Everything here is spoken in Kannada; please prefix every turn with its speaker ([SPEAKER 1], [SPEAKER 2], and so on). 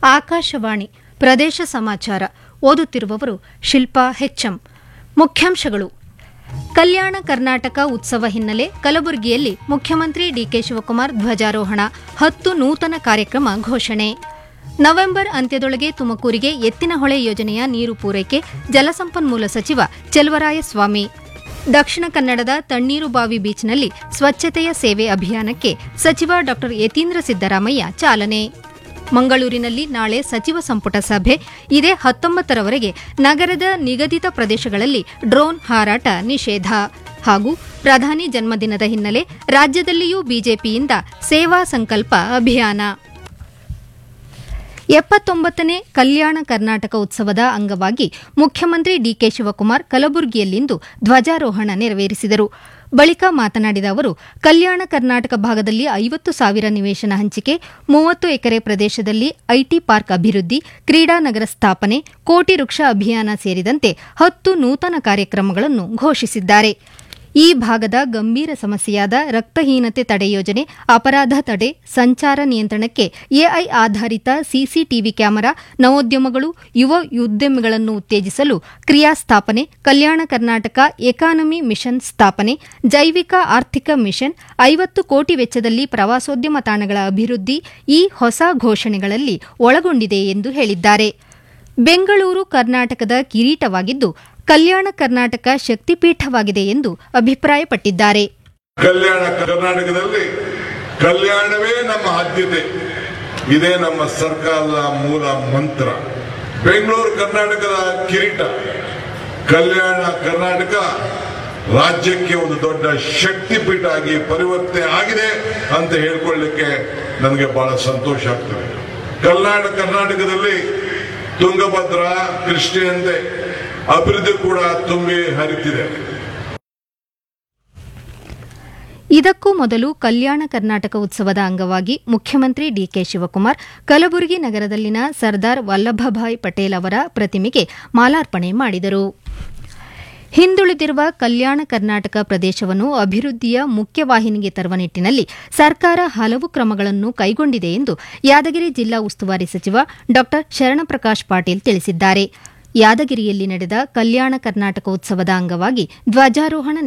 [SPEAKER 1] ಆಕಾಶವಾಣಿ ಪ್ರದೇಶ ಸಮಾಚಾರ ಓದುತ್ತಿರುವವರು ಶಿಲ್ಪಾ ಹೆಚ್ಎಂ ಮುಖ್ಯಾಂಶಗಳು ಕಲ್ಯಾಣ ಕರ್ನಾಟಕ ಉತ್ಸವ ಹಿನ್ನೆಲೆ ಕಲಬುರಗಿಯಲ್ಲಿ ಮುಖ್ಯಮಂತ್ರಿ ಡಿಕೆ ಶಿವಕುಮಾರ್ ಧ್ವಜಾರೋಹಣ ಹತ್ತು ನೂತನ ಕಾರ್ಯಕ್ರಮ ಘೋಷಣೆ ನವೆಂಬರ್ ಅಂತ್ಯದೊಳಗೆ ತುಮಕೂರಿಗೆ ಎತ್ತಿನಹೊಳೆ ಯೋಜನೆಯ ನೀರು ಪೂರೈಕೆ ಜಲಸಂಪನ್ಮೂಲ ಸಚಿವ ಚೆಲುವರಾಯಸ್ವಾಮಿ ದಕ್ಷಿಣ ಕನ್ನಡದ ತಣ್ಣೀರುಬಾವಿ ಬೀಚ್ನಲ್ಲಿ ಸ್ವಚ್ಛತೆಯ ಸೇವೆ ಅಭಿಯಾನಕ್ಕೆ ಸಚಿವ ಡಾ ಯತೀಂದ್ರ ಸಿದ್ದರಾಮಯ್ಯ ಚಾಲನೆ ಮಂಗಳೂರಿನಲ್ಲಿ ನಾಳೆ ಸಚಿವ ಸಂಪುಟ ಸಭೆ ಇದೇ ಹತ್ತೊಂಬತ್ತರವರೆಗೆ ನಗರದ ನಿಗದಿತ ಪ್ರದೇಶಗಳಲ್ಲಿ ಡ್ರೋನ್ ಹಾರಾಟ ನಿಷೇಧ ಹಾಗೂ ಪ್ರಧಾನಿ ಜನ್ಮದಿನದ ಹಿನ್ನೆಲೆ ರಾಜ್ಯದಲ್ಲಿಯೂ ಬಿಜೆಪಿಯಿಂದ ಸೇವಾ ಸಂಕಲ್ಪ ಅಭಿಯಾನ ಎಪ್ಪತ್ತೊಂಬತ್ತನೇ ಕಲ್ಯಾಣ ಕರ್ನಾಟಕ ಉತ್ಸವದ ಅಂಗವಾಗಿ ಮುಖ್ಯಮಂತ್ರಿ ಡಿಕೆ ಶಿವಕುಮಾರ್ ಕಲಬುರಗಿಯಲ್ಲಿಂದು ಧ್ವಜಾರೋಹಣ ನೆರವೇರಿಸಿದರು ಬಳಿಕ ಮಾತನಾಡಿದ ಅವರು ಕಲ್ಯಾಣ ಕರ್ನಾಟಕ ಭಾಗದಲ್ಲಿ ಐವತ್ತು ಸಾವಿರ ನಿವೇಶನ ಹಂಚಿಕೆ ಮೂವತ್ತು ಎಕರೆ ಪ್ರದೇಶದಲ್ಲಿ ಐಟಿ ಪಾರ್ಕ್ ಅಭಿವೃದ್ಧಿ ಕ್ರೀಡಾನಗರ ಸ್ಥಾಪನೆ ಕೋಟಿ ವೃಕ್ಷ ಅಭಿಯಾನ ಸೇರಿದಂತೆ ಹತ್ತು ನೂತನ ಕಾರ್ಯಕ್ರಮಗಳನ್ನು ಘೋಷಿಸಿದ್ದಾರೆ ಈ ಭಾಗದ ಗಂಭೀರ ಸಮಸ್ಯೆಯಾದ ರಕ್ತಹೀನತೆ ತಡೆ ಯೋಜನೆ ಅಪರಾಧ ತಡೆ ಸಂಚಾರ ನಿಯಂತ್ರಣಕ್ಕೆ ಎಐ ಆಧಾರಿತ ಸಿಸಿಟಿವಿ ಕ್ಯಾಮೆರಾ ನವೋದ್ಯಮಗಳು ಯುವ ಉದ್ಯಮಿಗಳನ್ನು ಉತ್ತೇಜಿಸಲು ಕ್ರಿಯಾ ಸ್ಥಾಪನೆ ಕಲ್ಯಾಣ ಕರ್ನಾಟಕ ಎಕಾನಮಿ ಮಿಷನ್ ಸ್ಥಾಪನೆ ಜೈವಿಕ ಆರ್ಥಿಕ ಮಿಷನ್ ಐವತ್ತು ಕೋಟಿ ವೆಚ್ಚದಲ್ಲಿ ಪ್ರವಾಸೋದ್ಯಮ ತಾಣಗಳ ಅಭಿವೃದ್ಧಿ ಈ ಹೊಸ ಘೋಷಣೆಗಳಲ್ಲಿ ಒಳಗೊಂಡಿದೆ ಎಂದು ಹೇಳಿದ್ದಾರೆ ಬೆಂಗಳೂರು ಕರ್ನಾಟಕದ ಕಿರೀಟವಾಗಿದ್ದು ಕಲ್ಯಾಣ ಕರ್ನಾಟಕ ಶಕ್ತಿಪೀಠವಾಗಿದೆ ಎಂದು ಅಭಿಪ್ರಾಯಪಟ್ಟಿದ್ದಾರೆ
[SPEAKER 2] ಕಲ್ಯಾಣ ಕರ್ನಾಟಕದಲ್ಲಿ ಕಲ್ಯಾಣವೇ ನಮ್ಮ ಆದ್ಯತೆ ಇದೇ ನಮ್ಮ ಸರ್ಕಾರದ ಮೂಲ ಮಂತ್ರ ಬೆಂಗಳೂರು ಕರ್ನಾಟಕದ ಕಿರೀಟ ಕಲ್ಯಾಣ ಕರ್ನಾಟಕ ರಾಜ್ಯಕ್ಕೆ ಒಂದು ದೊಡ್ಡ ಶಕ್ತಿಪೀಠ ಆಗಿ ಪರಿವರ್ತನೆ ಆಗಿದೆ ಅಂತ ಹೇಳ್ಕೊಳ್ಳಿಕ್ಕೆ ನನಗೆ ಬಹಳ ಸಂತೋಷ ಆಗ್ತದೆ ಕಲ್ಯಾಣ ಕರ್ನಾಟಕದಲ್ಲಿ ತುಂಗಭದ್ರಾ ಕೃಷ್ಣೆಯಂತೆ ಅಭಿವೃದ್ಧಿ ಕೂಡ ತುಂಬಿ ಹರಿತಿದೆ
[SPEAKER 1] ಇದಕ್ಕೂ ಮೊದಲು ಕಲ್ಯಾಣ ಕರ್ನಾಟಕ ಉತ್ಸವದ ಅಂಗವಾಗಿ ಮುಖ್ಯಮಂತ್ರಿ ಡಿಕೆ ಶಿವಕುಮಾರ್ ಕಲಬುರಗಿ ನಗರದಲ್ಲಿನ ಸರ್ದಾರ್ ವಲ್ಲಭಭಾಯ್ ಪಟೇಲ್ ಅವರ ಪ್ರತಿಮೆಗೆ ಮಾಲಾರ್ಪಣೆ ಮಾಡಿದರು ಹಿಂದುಳಿದಿರುವ ಕಲ್ಯಾಣ ಕರ್ನಾಟಕ ಪ್ರದೇಶವನ್ನು ಅಭಿವೃದ್ಧಿಯ ಮುಖ್ಯವಾಹಿನಿಗೆ ತರುವ ನಿಟ್ಟಿನಲ್ಲಿ ಸರ್ಕಾರ ಹಲವು ಕ್ರಮಗಳನ್ನು ಕೈಗೊಂಡಿದೆ ಎಂದು ಯಾದಗಿರಿ ಜಿಲ್ಲಾ ಉಸ್ತುವಾರಿ ಸಚಿವ ಡಾ ಶರಣಪ್ರಕಾಶ್ ಪಾಟೀಲ್ ತಿಳಿಸಿದ್ದಾರೆ ಯಾದಗಿರಿಯಲ್ಲಿ ನಡೆದ ಕಲ್ಯಾಣ ಕರ್ನಾಟಕ ಉತ್ಸವದ ಅಂಗವಾಗಿ ಧ್ವಜಾರೋಹಣ